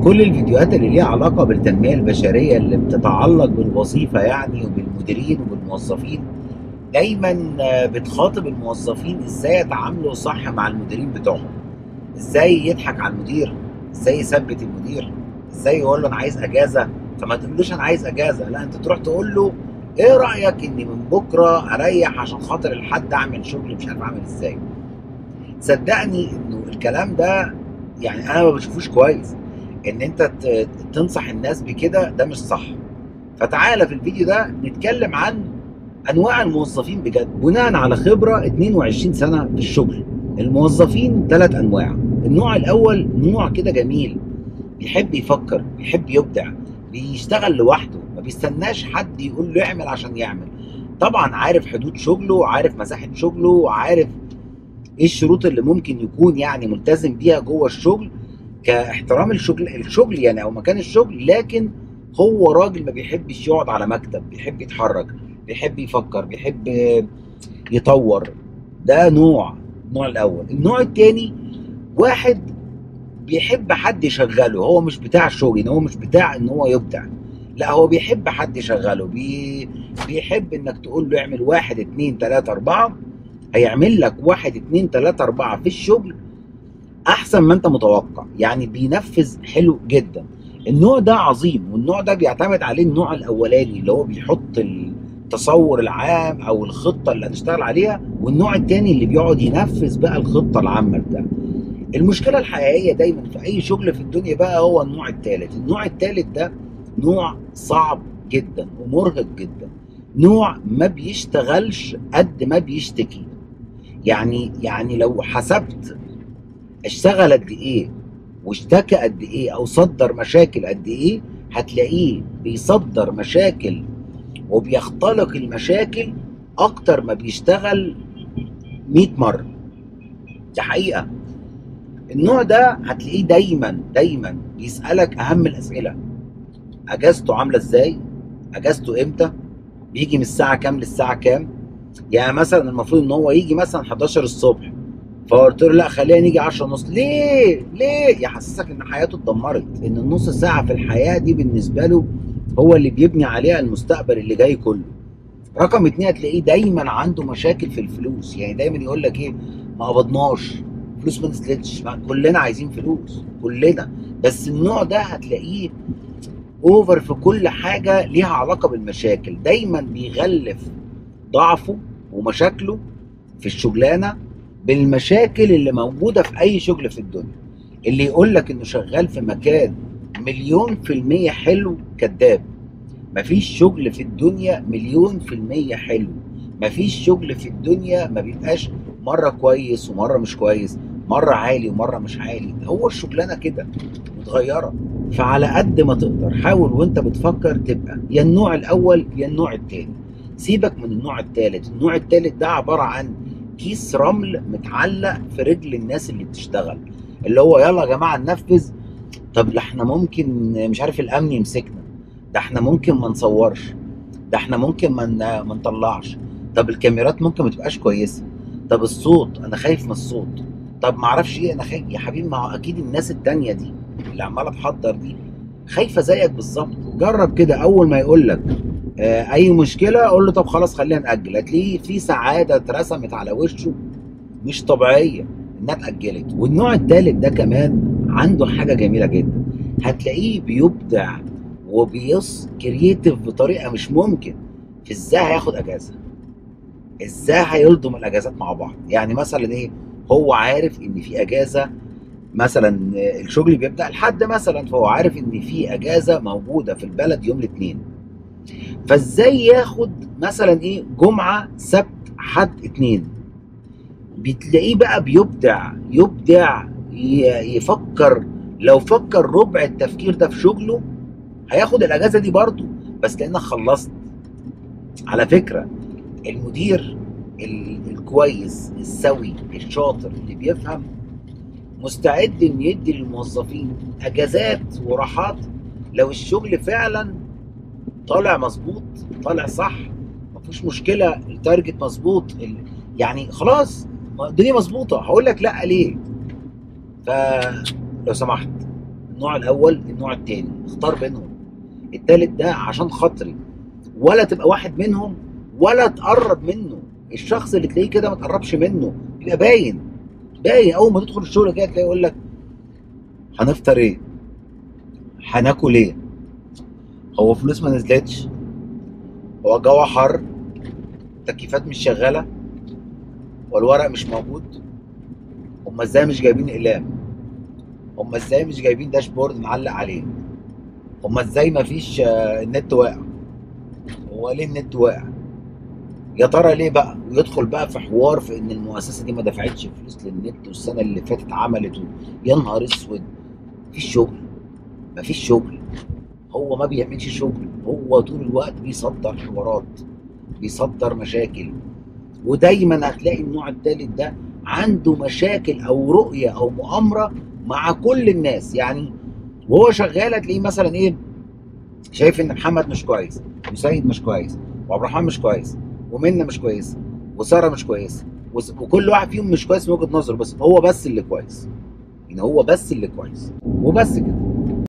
كل الفيديوهات اللي ليها علاقة بالتنمية البشرية اللي بتتعلق بالوظيفة يعني وبالمديرين وبالموظفين دايما آه، بتخاطب الموظفين ازاي يتعاملوا صح مع المديرين بتوعهم ازاي يضحك على المدير ازاي يثبت المدير ازاي يقول له انا عايز اجازة فما تقولوش انا عايز اجازة لا انت تروح تقول له ايه رأيك اني من بكرة اريح عشان خاطر الحد اعمل شغل مش عارف اعمل ازاي صدقني انه الكلام ده يعني انا ما بشوفوش كويس ان انت ت- تنصح الناس بكده ده مش صح فتعالى في الفيديو ده نتكلم عن انواع الموظفين بجد بناء على خبره 22 سنه في الشغل الموظفين ثلاث انواع النوع الاول نوع كده جميل بيحب يفكر بيحب يبدع بيشتغل لوحده ما بيستناش حد يقول له اعمل عشان يعمل طبعا عارف حدود شغله عارف مساحه شغله عارف ايه الشروط اللي ممكن يكون يعني ملتزم بيها جوه الشغل كاحترام الشغل الشغل يعني او مكان الشغل لكن هو راجل ما بيحبش يقعد على مكتب بيحب يتحرك بيحب يفكر بيحب يطور ده نوع النوع الاول النوع الثاني واحد بيحب حد يشغله هو مش بتاع الشغل هو مش بتاع ان هو يبدع لا هو بيحب حد يشغله بي... بيحب انك تقول له اعمل واحد اتنين تلاتة اربعة هيعمل لك واحد اتنين تلاتة اربعة في الشغل احسن ما انت متوقع يعني بينفذ حلو جدا النوع ده عظيم والنوع ده بيعتمد عليه النوع الاولاني اللي هو بيحط التصور العام او الخطه اللي هنشتغل عليها والنوع التاني اللي بيقعد ينفذ بقى الخطه العامه بتاعته المشكله الحقيقيه دايما في اي شغل في الدنيا بقى هو النوع الثالث النوع الثالث ده نوع صعب جدا ومرهق جدا نوع ما بيشتغلش قد ما بيشتكي يعني يعني لو حسبت اشتغل قد ايه واشتكى قد ايه او صدر مشاكل قد ايه هتلاقيه بيصدر مشاكل وبيختلق المشاكل اكتر ما بيشتغل 100 مره دي حقيقه النوع ده هتلاقيه دايما دايما بيسالك اهم الاسئله اجازته عامله ازاي اجازته امتى بيجي من الساعه كام للساعه كام يعني مثلا المفروض ان هو يجي مثلا 11 الصبح فقلت له لا خلينا نيجي 10 ونص ليه ليه يحسسك ان حياته اتدمرت ان النص ساعه في الحياه دي بالنسبه له هو اللي بيبني عليها المستقبل اللي جاي كله رقم اتنين هتلاقيه دايما عنده مشاكل في الفلوس يعني دايما يقول لك ايه ما قبضناش فلوس ما نزلتش ما كلنا عايزين فلوس كلنا بس النوع ده هتلاقيه اوفر في كل حاجه ليها علاقه بالمشاكل دايما بيغلف ضعفه ومشاكله في الشغلانه بالمشاكل اللي موجوده في اي شغل في الدنيا اللي يقول لك انه شغال في مكان مليون في المية حلو كذاب مفيش شغل في الدنيا مليون في المية حلو مفيش شغل في الدنيا ما بيبقاش مرة كويس ومرة مش كويس مرة عالي ومرة مش عالي هو الشغلانة كده متغيرة فعلى قد ما تقدر حاول وانت بتفكر تبقى يا النوع الاول يا النوع التاني سيبك من النوع التالت النوع التالت ده عبارة عن كيس رمل متعلق في رجل الناس اللي بتشتغل اللي هو يلا يا جماعة ننفذ طب لا احنا ممكن مش عارف الامن يمسكنا ده احنا ممكن ما نصورش ده احنا ممكن ما ن- ما نطلعش طب الكاميرات ممكن ما تبقاش كويسه طب الصوت انا خايف من الصوت طب ما اعرفش ايه انا خايف يا حبيبي ما هو اكيد الناس التانية دي اللي عماله تحضر دي خايفه زيك بالظبط جرب كده اول ما يقول لك آه اي مشكله قول له طب خلاص خلينا ناجل هتلاقيه في سعاده اترسمت على وشه مش طبيعيه انها اتاجلت والنوع الثالث ده كمان عنده حاجه جميله جدا هتلاقيه بيبدع وبيص كرييتيف بطريقه مش ممكن في ازاي هياخد اجازه ازاي هيلضم الاجازات مع بعض يعني مثلا ايه هو عارف ان في اجازه مثلا الشغل بيبدا الحد مثلا فهو عارف ان في اجازه موجوده في البلد يوم الاثنين فازاي ياخد مثلا ايه جمعه سبت حد اتنين بتلاقيه بقى بيبدع يبدع ي- يفكر لو فكر ربع التفكير ده في شغله هياخد الاجازه دي برضه بس لانك خلصت على فكره المدير ال- الكويس السوي الشاطر اللي بيفهم مستعد ان يدي للموظفين اجازات وراحات لو الشغل فعلا طالع مظبوط طالع صح مفيش مشكله التارجت مظبوط ال- يعني خلاص ما الدنيا مظبوطه هقول لك لا ليه فلو سمحت النوع الاول النوع التاني اختار بينهم التالت ده عشان خاطري ولا تبقى واحد منهم ولا تقرب منه الشخص اللي تلاقيه كده ما تقربش منه يبقى باين باين اول ما تدخل الشغل كده تلاقيه يقول لك هنفطر ايه هناكل ايه هو فلوس ما نزلتش هو الجو حر التكييفات مش شغاله والورق مش موجود هما ازاي مش جايبين اقلام هما ازاي مش جايبين داشبورد نعلق عليه هما ازاي ما فيش آه، النت واقع هو ليه النت واقع يا ترى ليه بقى ويدخل بقى في حوار في ان المؤسسه دي ما دفعتش فلوس للنت والسنه اللي فاتت عملت و... يا نهار اسود مفيش شغل مفيش شغل هو ما بيعملش شغل هو طول الوقت بيصدر حوارات بيصدر مشاكل ودايما هتلاقي النوع الثالث ده عنده مشاكل او رؤيه او مؤامره مع كل الناس يعني وهو شغال هتلاقيه مثلا ايه شايف ان محمد مش كويس وسيد مش كويس وعبد الرحمن مش كويس ومنى مش كويسه وساره مش كويسه وس- وكل واحد فيهم مش كويس من وجهه نظره بس هو بس اللي كويس يعني هو بس اللي كويس وبس كده